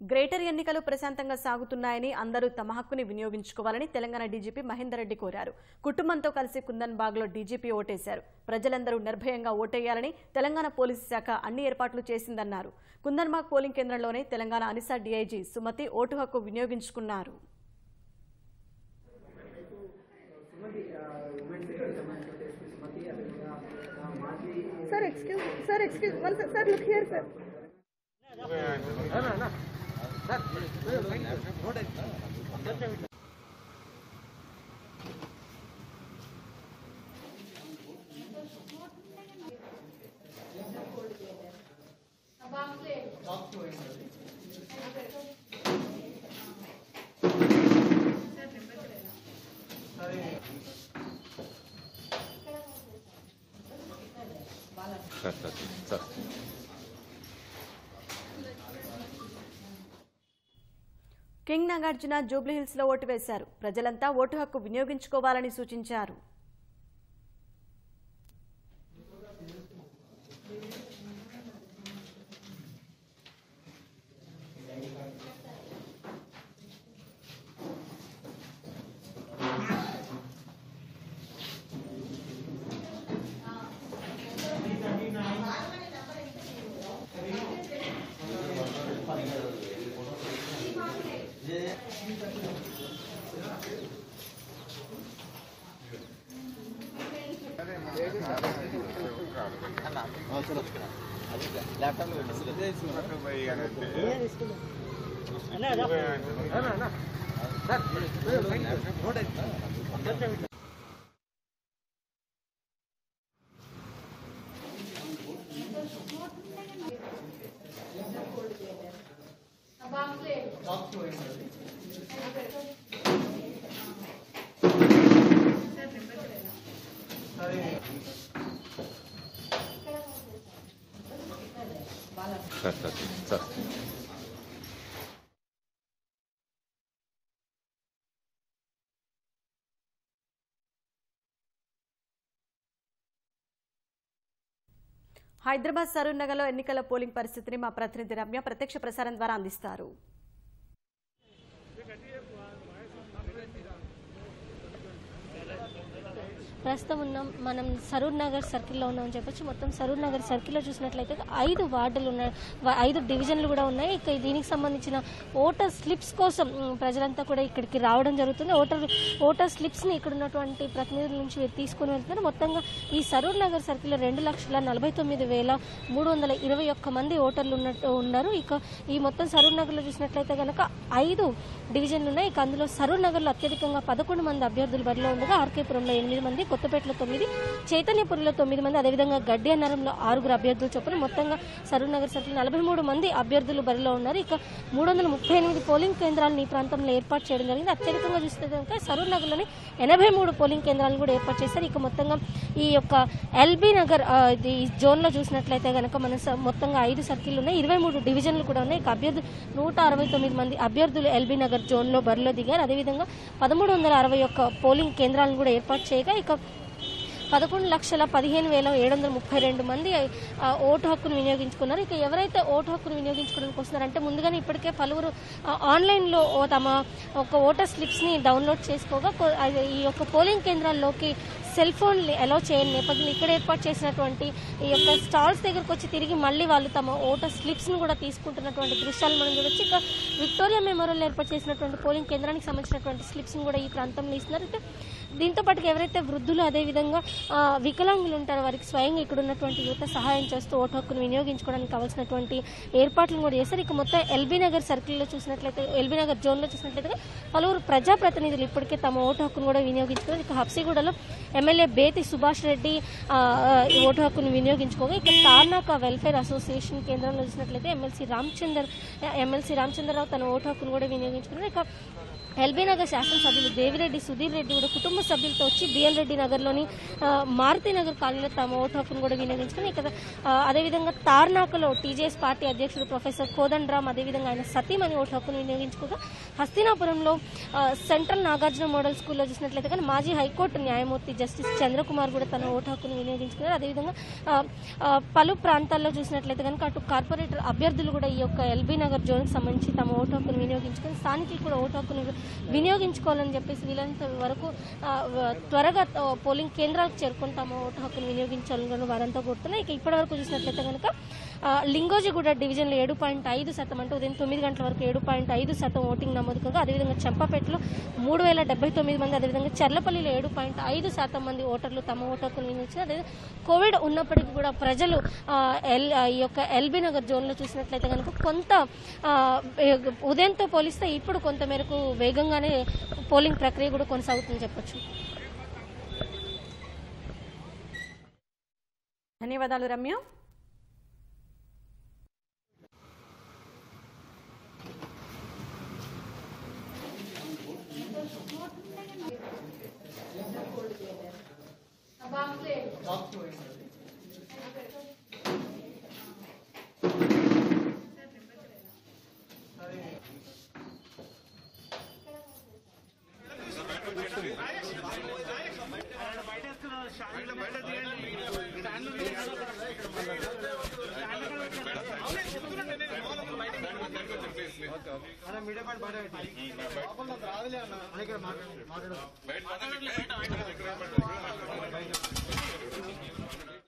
Greater ఎన్నికలు ప్రశాంతంగా సాగుతున్నాయని అందరూ తమ హక్కుని వినియోగించుకోవాలని తెలంగాణ డీజీపీ మహేందర్ రెడ్డి కోరారు కుటుంబంతో కలిసి కుందన్ బాగ్లో డీజీపీ ఓటేశారు ప్రజలందరూ నిర్భయంగా ఓటేయాలని తెలంగాణ పోలీసు శాఖ అన్ని ఏర్పాట్లు చేసిందన్నారు కుందన్బాగ్ పోలింగ్ కేంద్రంలోనే తెలంగాణ అనిసా డీఐజీ సుమతి ఓటు హక్కు వినియోగించుకున్నారు Sir, excuse, sir, excuse, one sec, sir, look here, sir. Sir sir sir king Nagarjuna Jubilee Hills లో ఓటు వేశారు ప్రజలంతా ఓటు హక్కు వినియోగించుకోవాలని సూచించారు sir sir sir Hyderabad Saroor నగర్లో ఎన్నికల పోలింగ్ పరిస్థితిని మా ప్రతినిధి రమ్య ప్రత్యక్ష ప్రసారం ద్వారా అందిస్తారు ప్రస్తుతం ఉన్నాం మనం సరూర్ నగర్ సర్కిల్లో ఉన్నామని చెప్పొచ్చు మొత్తం సరూర్ నగర్ సర్కిల్లో చూసినట్లయితే ఐదు వార్డులు ఉన్నాయి వా- ఐదు డివిజన్లు కూడా ఉన్నాయి ఇక దీనికి సంబంధించిన ఓటర్ స్లిప్స్ కోసం ఉమ్, ప్రజలంతా కూడా ఇక్కడికి రావడం జరుగుతుంది ఓటర్ ఓటర్ స్లిప్స్ని ఇక్కడ ఉన్నటువంటి ప్రతినిధుల నుంచి తీసుకుని వెళ్తున్నారు మొత్తంగా ఈ సరూర్ నగర్ సర్కిల్లో రెండు లక్షల నలభై తొమ్మిది వేల మూడు వందల ఇరవై ఒక్క మంది ఓటర్లు ఉన్నట్టు ఉన్నారు ఇక ఈ మొత్తం సరూర్ నగర్లో చూసినట్లయితే కనుక ఐదు డివిజన్లు ఉన్నాయి ఇక అందులో సరూర్ నగర్లో అత్యధికంగా పదకొండు మంది అభ్యర్థులు బరిలో ఉండగా ఆర్కేపురంలో ఎనిమిది మంది కొత్తపేటలో తొమ్మిది చైతన్యపురంలో తొమ్మిది మంది అదేవిధంగా గడ్డి అన్నారంలో ఆరుగురు అభ్యర్థులు చొప్పున మొత్తంగా సరూర్ నగర్ సర్కిల్ నలభై మూడు మంది అభ్యర్థులు బరిలో ఉన్నారు ఇక మూడు వందల ముప్పై ఎనిమిది పోలింగ్ కేంద్రాలను ఈ ప్రాంతంలో ఏర్పాటు చేయడం జరిగింది అత్యధికంగా చూస్తే కనుక సరూర్ నగర్లోని ఎనభై మూడు పోలింగ్ కేంద్రాలను కూడా ఏర్పాటు చేశారు ఇక మొత్తంగా ఈ యొక్క ఎల్బీ నగర్ ఆ, ఇది ఈ జోన్లో చూసినట్లయితే కనుక మన స- మొత్తంగా ఐదు సర్కిల్ ఉన్నాయి ఇరవై మూడు డివిజన్లు కూడా ఉన్నాయి ఇక అభ్యర్థులు నూట అరవై తొమ్మిది మంది అభ్యర్థులు ఎల్బీ నగర్ జోన్లో బరిలో దిగారు అదేవిధంగా పదమూడు వందల అరవై ఒక్క పోలింగ్ కేంద్రాలను కూడా ఏర్పాటు చేయగా ఇక పదకొండు లక్షల పదిహేను వేల ఏడు వందల ముప్పై రెండు మంది ఆ, ఓటు హక్కును వినియోగించుకున్నారు ఇక ఎవరైతే ఓటు హక్కును వినియోగించుకోవడానికి వస్తున్నారంటే ముందుగానే ఇప్పటికే పలువురు ఆ, ఆన్లైన్లో ఓ తమ ఒక ఓటర్ స్లిప్స్ని డౌన్లోడ్ చేసుకోగా కొ- అది ఈ యొక్క పోలింగ్ కేంద్రాల్లోకి సెల్ ఫోన్ అలౌ చేయని నేపథ్యంలో ఇక్కడ ఏర్పాటు చేసినటువంటి ఈ యొక్క స్టాల్స్ దగ్గరకు వచ్చి తిరిగి మళ్ళీ వాళ్ళు తమ ఓటర్ స్లిప్స్ను కూడా తీసుకుంటున్నటువంటి దృశ్యాలు మనం చూడొచ్చు ఇక విక్టోరియా మెమోరియల్ ఏర్పాటు చేసినటువంటి పోలింగ్ కేంద్రానికి సంబంధించినటువంటి స్లిప్స్ను కూడా ఈ ప్రాంతంలో ఇస్తున్నారు ఇక దీంతో పాటు ఎవరైతే వృద్ధులు అదేవిధంగా ఆ, వికలాంగులు ఉంటారో వారికి స్వయంగా ఇక్కడ ఉన్నటువంటి యువత సహాయం చేస్తూ ఓటు హక్కును వినియోగించుకోవడానికి కావాల్సినటువంటి ఏర్పాట్లను కూడా చేశారు ఇక మొత్తం ఎల్బీ నగర్ సర్కిల్లో చూసినట్లయితే ఎల్బీ నగర్ జోన్లో చూసినట్లయితే పలువురు ప్రజాప్రతినిధులు ఇప్పటికే తమ ఓటు హక్కును కూడా వినియోగించుకున్నారు ఇక హబ్సిగూడలో ఎమ్మెల్యే బేతి సుభాష్ రెడ్డి ఆ, ఆ, ఈ ఓటు హక్కును వినియోగించుకోగా ఇక తార్నాక వెల్ఫేర్ అసోసియేషన్ కేంద్రంలో చూసినట్లయితే ఎమ్మెల్సీ రామచందర్ ఎమ్మెల్సీ రామచంద్రరావు తన ఓటు హక్కును కూడా వినియోగించుకున్నారు ఇక ఎల్బీ నగర్ శాసనసభ్యులు దేవిరెడ్డి సుధీర్ రెడ్డి కూడా కుటుంబ సభ్యులతో వచ్చి బిఎన్ రెడ్డి నగర్లోని ఆ, మారుతి నగర్ కాలనీలో తమ ఓటు హక్కును కూడా వినియోగించుకుని ఇక్కడ ఆ, అదేవిధంగా తార్నాకలో టీజేఎస్ పార్టీ అధ్యక్షుడు ప్రొఫెసర్ కోదండరామ్ అదేవిధంగా ఆయన సతీమణి ఓటు హక్కును వినియోగించుకోగా హస్తినాపురంలో ఆ, సెంట్రల్ నాగార్జున మోడల్ స్కూల్లో చూసినట్లయితే కానీ మాజీ హైకోర్టు న్యాయమూర్తి జస్టిస్ చంద్రకుమార్ కూడా తన ఓటు హక్కును వినియోగించుకున్నారు అదేవిధంగా ఆ, ఆ, పలు ప్రాంతాల్లో చూసినట్లయితే కనుక అటు కార్పొరేటర్ అభ్యర్థులు కూడా ఈ యొక్క ఎల్బీ నగర్ జోన్కి సంబంధించి తమ ఓటు హక్కును వినియోగించుకుని స్థానికులు కూడా ఓటు హక్కును వినియోగించుకోవాలని చెప్పేసి వీలైనంత వరకు ఆ, వ- త్వరగా ఆ, పోలింగ్ కేంద్రాలకు చేరుకొని తమ ఓటు హక్కును వినియోగించాలని కూడా వారంతా కోరుతున్నాయి ఇక ఇప్పటి వరకు చూసినట్లయితే కనుక ఆ, లింగోజిగూడ డివిజన్లో ఏడు పాయింట్ ఐదు శాతం అంటే ఉదయం తొమ్మిది గంటల వరకు ఏడు పాయింట్ ఐదు శాతం ఓటింగ్ నమోదు కాగా అదేవిధంగా చంపపేటలో మూడు వేల డెబ్బై తొమ్మిది మంది అదేవిధంగా చర్లపల్లిలో ఏడు పాయింట్ ఐదు శాతం మంది ఓటర్లు తమ ఓటు హక్కును వినియోగించారు అదే కోవిడ్ ఉన్నప్పటికీ కూడా ప్రజలు ఆ, ఎల్ ఆ, ఈ యొక్క ఎల్బీ నగర్ జోన్లో చూసినట్లయితే కనుక కొంత ఆ, వే- ఉదయంతో పోలిస్తే ఇప్పుడు కొంత మేరకు వేగంగానే పోలింగ్ ప్రక్రియ కూడా కొనసాగుతుందని చెప్పొచ్చు ధన్యవాదాలు రమ్య బయట